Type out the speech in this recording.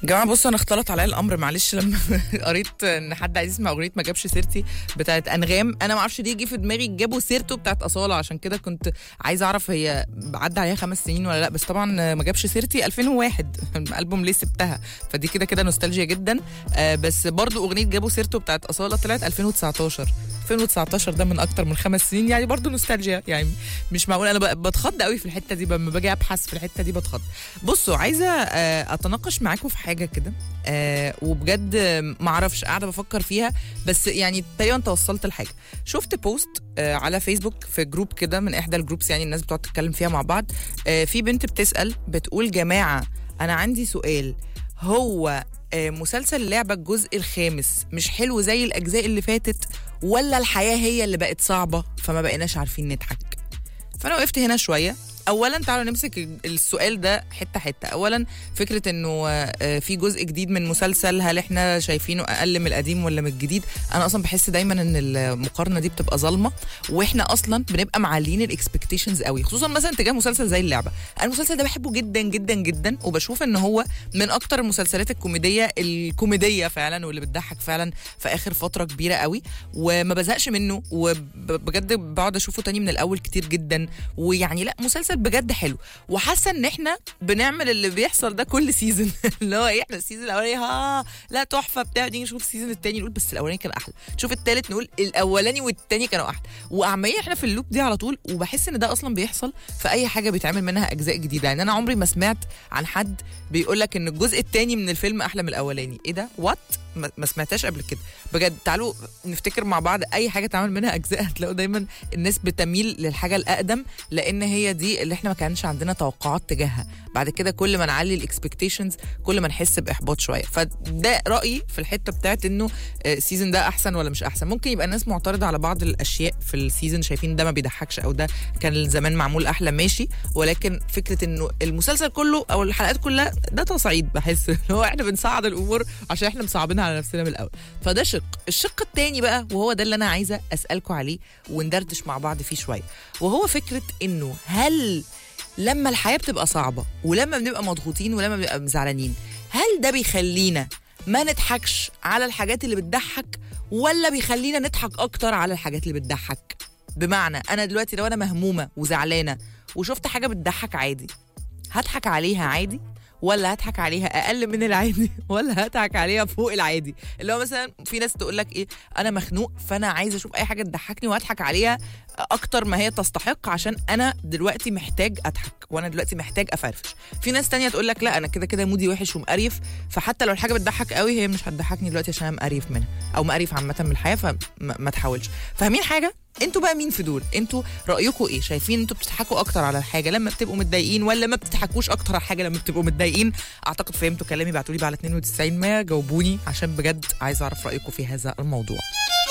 جماعه بصوا انا اختلط عليا الامر معلش لما قريت ان حد عايز يسمع اغنيه ما جابش سيرتي بتاعت انغام انا ما اعرفش ليه جه في دماغي جابوا سيرته بتاعت اصاله عشان كده كنت عايزه اعرف هي عدى عليها خمس سنين ولا لا بس طبعا ما جابش سيرتي 2001 البوم ليه سبتها فدي كده كده نوستالجيا جدا آه بس برضو اغنيه جابوا سيرته بتاعت اصاله طلعت 2019 2019 ده من اكتر من خمس سنين يعني برضو نوستالجيا يعني مش معقول انا ب- بتخض قوي في الحته دي لما باجي ابحث في الحته دي بتخض بصوا عايزه آه، اتناقش معاكم في حاجه كده آه، وبجد آه، معرفش قاعده بفكر فيها بس يعني تقريبا توصلت لحاجه شفت بوست آه، على فيسبوك في جروب كده من احدى الجروبس يعني الناس بتقعد تتكلم فيها مع بعض آه، في بنت بتسال بتقول جماعه انا عندي سؤال هو آه، مسلسل اللعبة الجزء الخامس مش حلو زي الأجزاء اللي فاتت ولا الحياة هي اللي بقت صعبة فما بقيناش عارفين نضحك فانا وقفت هنا شويه اولا تعالوا نمسك السؤال ده حته حته اولا فكره انه آه، في جزء جديد من مسلسل هل احنا شايفينه اقل من القديم ولا من الجديد انا اصلا بحس دايما ان المقارنه دي بتبقى ظالمه واحنا اصلا بنبقى معلين الاكسبكتيشنز قوي خصوصا مثلا تجاه مسلسل زي اللعبه انا المسلسل ده بحبه جدا جدا جدا وبشوف ان هو من اكتر المسلسلات الكوميديه الكوميديه فعلا واللي بتضحك فعلا في اخر فتره كبيره قوي وما بزهقش منه وبجد بقعد اشوفه تاني من الاول كتير جدا ويعني لا مسلسل بجد حلو وحاسه ان احنا بنعمل اللي بيحصل ده كل سيزون اللي هو ايه احنا السيزون الاولاني ها لا تحفه بتاع نيجي نشوف السيزون التاني نقول بس الاولاني كان احلى نشوف التالت نقول الاولاني والتاني كانوا احلى وعمالين احنا في اللوب دي على طول وبحس ان ده اصلا بيحصل في اي حاجه بيتعمل منها اجزاء جديده يعني انا عمري ما سمعت عن حد بيقول لك ان الجزء التاني من الفيلم احلى من الاولاني ايه ده وات ما ما سمعتهاش قبل كده بجد تعالوا نفتكر مع بعض اي حاجه اتعمل منها اجزاء هتلاقوا دايما الناس بتميل للحاجه الاقدم لان هي دي اللي احنا ما كانش عندنا توقعات تجاهها بعد كده كل ما نعلي الاكسبكتيشنز كل ما نحس باحباط شويه فده رايي في الحته بتاعت انه السيزون ده احسن ولا مش احسن ممكن يبقى الناس معترضه على بعض الاشياء في السيزون شايفين ده ما بيضحكش او ده كان زمان معمول احلى ماشي ولكن فكره انه المسلسل كله او الحلقات كلها ده تصعيد بحس اللي هو احنا بنصعد الامور عشان احنا مصعبينها على نفسنا من الاول فده شق الشق التاني بقى وهو ده اللي انا عايزه اسالكم عليه وندردش مع بعض فيه شويه وهو فكره انه هل لما الحياه بتبقى صعبه ولما بنبقى مضغوطين ولما بنبقى زعلانين هل ده بيخلينا ما نضحكش على الحاجات اللي بتضحك ولا بيخلينا نضحك اكتر على الحاجات اللي بتضحك بمعنى انا دلوقتي لو انا مهمومه وزعلانه وشفت حاجه بتضحك عادي هضحك عليها عادي ولا هضحك عليها اقل من العادي ولا هضحك عليها فوق العادي اللي هو مثلا في ناس تقول لك ايه انا مخنوق فانا عايزه اشوف اي حاجه تضحكني وهضحك عليها اكتر ما هي تستحق عشان انا دلوقتي محتاج اضحك وانا دلوقتي محتاج افرفش في ناس تانية تقول لك لا انا كده كده مودي وحش ومقريف فحتى لو الحاجه بتضحك قوي هي مش هتضحكني دلوقتي عشان انا مقريف منها او مقريف عامه من الحياه فما ما تحاولش فاهمين حاجه انتوا بقى مين في دول انتوا رايكم ايه شايفين انتوا بتضحكوا اكتر على الحاجه لما بتبقوا متضايقين ولا ما بتضحكوش اكتر على الحاجه لما بتبقوا متضايقين اعتقد فهمتوا كلامي بعتوا لي بقى على 92 ما جاوبوني عشان بجد عايزه اعرف رايكم في هذا الموضوع